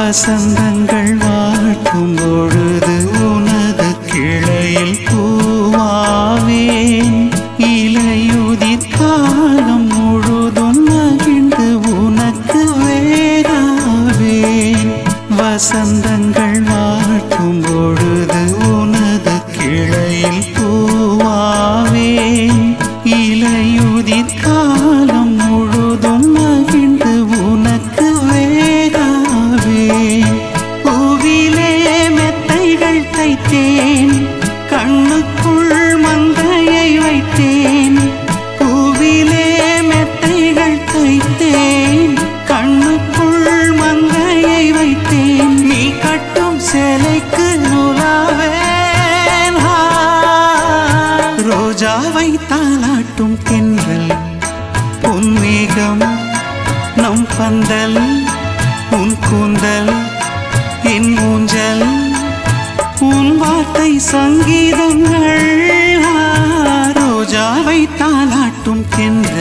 வசந்தங்கள் வாழ்த்தும் பொழுது உனது கிளையில் பூவாவேன் இலையுதிர் காலம் முழுதும் மகிழ்ந்து உனக்கு வேறாவேன் வசந்தங்கள் வாழ்த்தும் பொழுது உனது கிளையில் பூவாவேன் இலையுதிர் காலம் முழுதும் மகிழ்ந்து உனக்கு வேறாவேன் பூவிலே மெத்தைகள் தைத்தேன் கண்ணுக்குள் மங்கையை வைத்தேன் பூவிலே மெத்தைகள் தைத்தேன் கண்ணுக்குள் மங்கையை வைத்தேன் நீ கட்டும் சேலைக்கு நூலாவேன் ஆ. ரோஜாவை தாளாட்டும் தென்றல் பொன்மேகம் நம் பந்தல் உன் கூந்தல் என் ஊஞ்சல் உன் வார்த்தை சங்கீதங்கள் ஆ, ரோஜாவை தாளாட்டும் தென்றல்